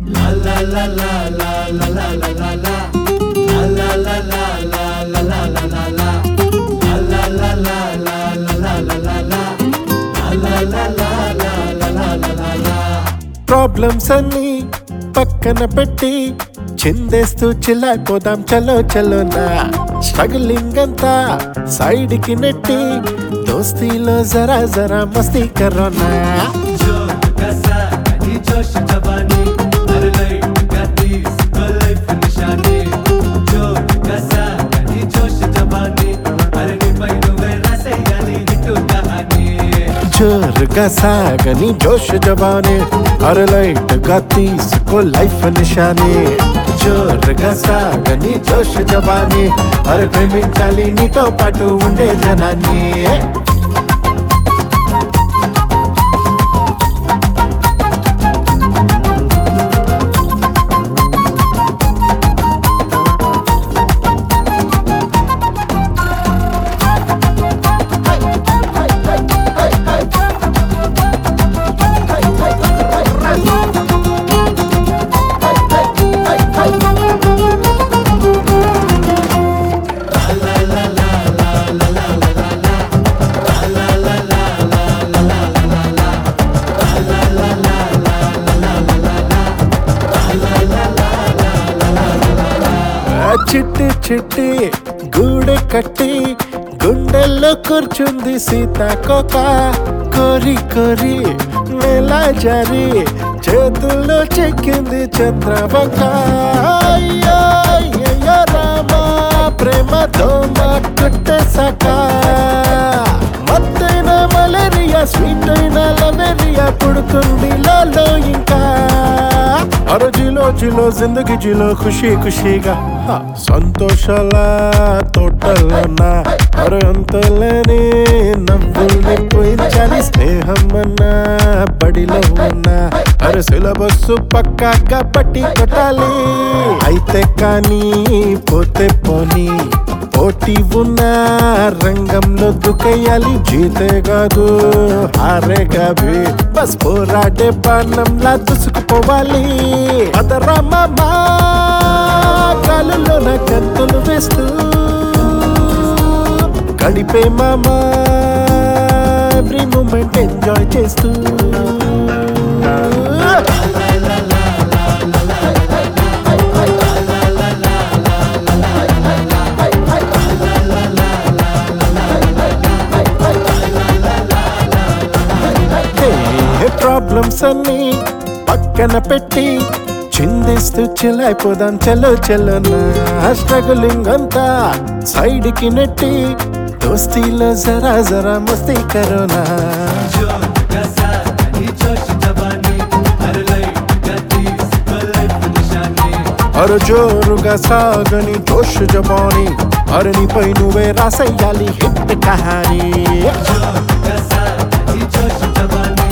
problems అన్ని పక్కన పెట్టి చిందేస్తూ చిల్లాయిపోదాం చలో చలో నా స్ట్రగలింగ్ అంతా సైడ్ కి నెట్టి దోస్తీలో జరా జరా మస్తీ కరోనా జోరుగా సాగని జోష్ జవానే అరే లైట్ గా తీసుకో లైఫ్ నిషానే జోరుగా సాగని జోష్ జవానే అరే ప్రేమించాలి నీతో పాటు ఉండే జనాన్ని ఆ చిట్టి చిట్టి గూడె కట్టి గుండెల్లో కూర్చుంది సీతాకోక కోరి కోరి నెల జారి చేతుల్లో చెక్కింది చంద్రవంక అయ్యో, అయ్యయ్యో రామా ప్రేమతో మాట్టుట్టేశాక మత్తైన మలేరియా స్వీట్ అయిన లవేరియా పుడుతుంది లాలో ఇంకా అరే జిలో జిలో జిందగీ జిలో ఖుషి ఖుషిగా హ, సంతోషాల తోటలోనా అరే అంతలేని నవ్వుల్ని పోయించాలి స్నేహం అన్నా బడిలో ఉన్నా అరే సిలబస్ పక్కాగా పట్టి కొట్టాలి అయితే కానీ పోతే పోనీ పోటీ ఉన్న రంగంలో దుకేయాలి జీతే కాదు హారేగా భీ బస్ పోరాడే బాణంలా దుసుకుపోవాలి అదరా మామా కాలులో నా కంతులు వేస్తూ గడిపే మామా ఎవ్రీ మూమెంట్ ఎంజాయ్ చేస్తూ ప్రాబ్లమ్స్ అన్ని పక్కన పెట్టి చిందిస్తూ చిలైపోదాం చలో చలో నా స్ట్రగులింగ్ అంతా సైడ్ కి నెట్టి దోస్తీలో జరా జరా మస్తీ కరోనా అరు జోరుగా సాగని జోష్ జబాని అరనిపై నువ్వే రాసయ్యాలి హిట్ కహానీ Josh Jabani